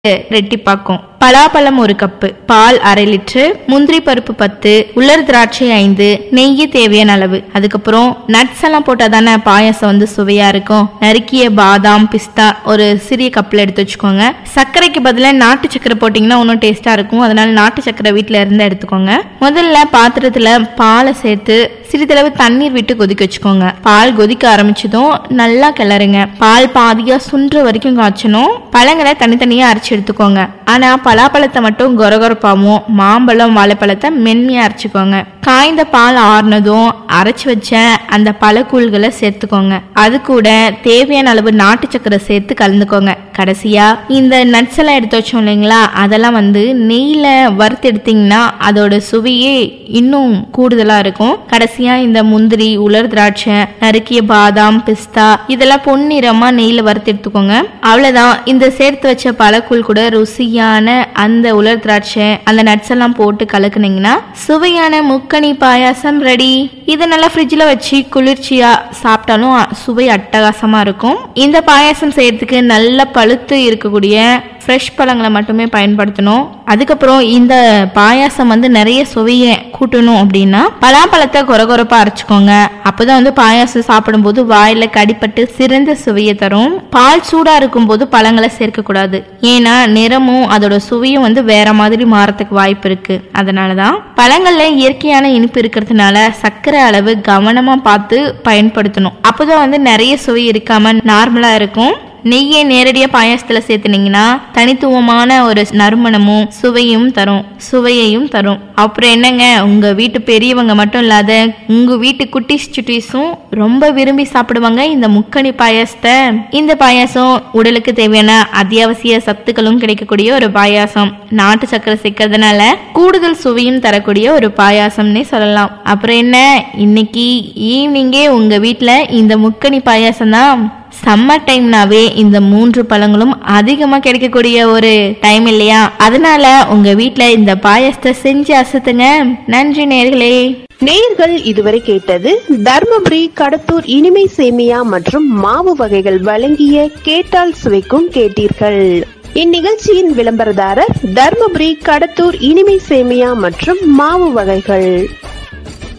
ரெட்டிப்பாக்கும் பலாப்பழம் ஒரு கப்பு பால் அரை லிட்டரு முந்திரி பருப்பு பத்து உலர் திராட்சை ஐந்து நெய்யி தேவையான அளவு அதுக்கப்புறம் நட்ஸ் எல்லாம் போட்டா தானே பாயாசம் வந்து சுவையா இருக்கும் நறுக்கிய பாதாம் பிஸ்தா ஒரு சிறிய கப்பில் எடுத்து வச்சுக்கோங்க சர்க்கரைக்கு பதிலாக நாட்டு சக்கரை போட்டிங்கன்னா இன்னும் டேஸ்டா இருக்கும் அதனால நாட்டு சக்கரை வீட்டில் இருந்து எடுத்துக்கோங்க முதல்ல பாத்திரத்துல பாலை சேர்த்து சிறிதளவு தண்ணீர் விட்டு கொதிக்க வச்சுக்கோங்க பால் கொதிக்க ஆரம்பிச்சதும் நல்லா கிளறுங்க பால் பாதியா சுன்ற வரைக்கும் காய்ச்சணும் பழங்களை தனித்தனியா அரைச்சு எடுத்துக்கோங்க ஆனா பலாப்பழத்தை மட்டும் கொரகொரப்பாவும் மாம்பழம் வாழைப்பழத்தை மென்மையா அரைச்சுக்கோங்க காய்ந்த பால் ஆறுனதும் அரைச்சு வச்ச அந்த பழக்கூழ்களை சேர்த்துக்கோங்க அது கூட தேவையான அளவு நாட்டு சக்கரை சேர்த்து கலந்துக்கோங்க கடைசியா இந்த நட்ஸ் எல்லாம் எடுத்து வச்சோம் இல்லைங்களா அதெல்லாம் வந்து நெய்ல வறுத்து எடுத்தீங்கன்னா அதோட சுவையே இன்னும் கூடுதலா இருக்கும் கடைசியா இந்த முந்திரி உலர் திராட்சை நறுக்கிய பாதாம் பிஸ்தா இதெல்லாம் பொன்னிறமா நெய்ல வறுத்து எடுத்துக்கோங்க அவ்வளவுதான் இந்த சேர்த்து வச்ச பழக்கூழ் கூட ருசியான அந்த உலர் திராட்சை அந்த நட்ஸ் எல்லாம் போட்டு கலக்குனீங்கன்னா சுவையான முக்கணி பாயாசம் ரெடி இதை நல்லா ஃப்ரிட்ஜில் வச்சு குளிர்ச்சியா சாப்பிட்டாலும் அ- சுவை அட்டகாசமா இருக்கும் இந்த பாயாசம் செய்யறதுக்கு நல்ல பழுத்து இருக்கக்கூடிய ஃப்ரெஷ் பழங்களை மட்டுமே பயன்படுத்தணும் அதுக்கப்புறம் இந்த பாயாசம் வந்து நிறைய சுவையை கூட்டணும் அப்படின்னா பலாப்பழத்தை கொரகொரப்பா அரைச்சுக்கோங்க அப்பதான் வந்து பாயாசம் சாப்பிடும்போது வாயில கடிப்பட்டு சிறந்த சுவையை தரும் பால் சூடா இருக்கும்போது பழங்களை சேர்க்கக்கூடாது ஏன்னா நிறமும் அதோட சுவையும் வந்து வேற மாதிரி மாறத்துக்கு வாய்ப்பு இருக்கு அதனாலதான் பழங்கள்ல இயற்கையான இனிப்பு இருக்கிறதுனால சர்க்கரை அளவு கவனமா பார்த்து பயன்படுத்தணும் அப்போதான் வந்து நிறைய சுவை இருக்காம நார்மலா இருக்கும் நெய்யை நேரடியா பாயாசத்துல சேர்த்துனீங்கன்னா தனித்துவமான ஒரு நறுமணமும் சுவையும் தரும் சுவையையும் தரும் அப்புறம் என்னங்க உங்க வீட்டு பெரியவங்க மட்டும் இல்லாத உங்க வீட்டு குட்டிஸ் சுட்டீஸும் ரொம்ப விரும்பி சாப்பிடுவாங்க இந்த முக்கணி பாயாசத்தை இந்த பாயாசம் உடலுக்கு தேவையான அத்தியாவசிய சத்துக்களும் கிடைக்கக்கூடிய ஒரு பாயாசம் நாட்டு சக்கரை சேர்க்கறதுனால கூடுதல் சுவையும் தரக்கூடிய ஒரு பாயாசம்னே சொல்லலாம் அப்புறம் என்ன இன்னைக்கு ஈவினிங்கே உங்க வீட்ல இந்த முக்கணி பாயாசம் தான் சம்மர் டைம்னாவே இந்த மூன்று பழங்களும் அதிகமா கிடைக்கக்கூடிய ஒரு டைம் இல்லையா அதனால உங்க வீட்ல இந்த பாயாசத்தை செஞ்சு அசத்துங்க நன்றி நேர்களே நேயர்கள் இதுவரை கேட்டது தர்மபுரி கடத்தூர் இனிமை சேமியா மற்றும் மாவு வகைகள் வழங்கிய கேட்டால் சுவைக்கும் கேட்டீர்கள் இந்நிகழ்ச்சியின் விளம்பரதாரர் தர்மபுரி கடத்தூர் இனிமை சேமியா மற்றும் மாவு வகைகள்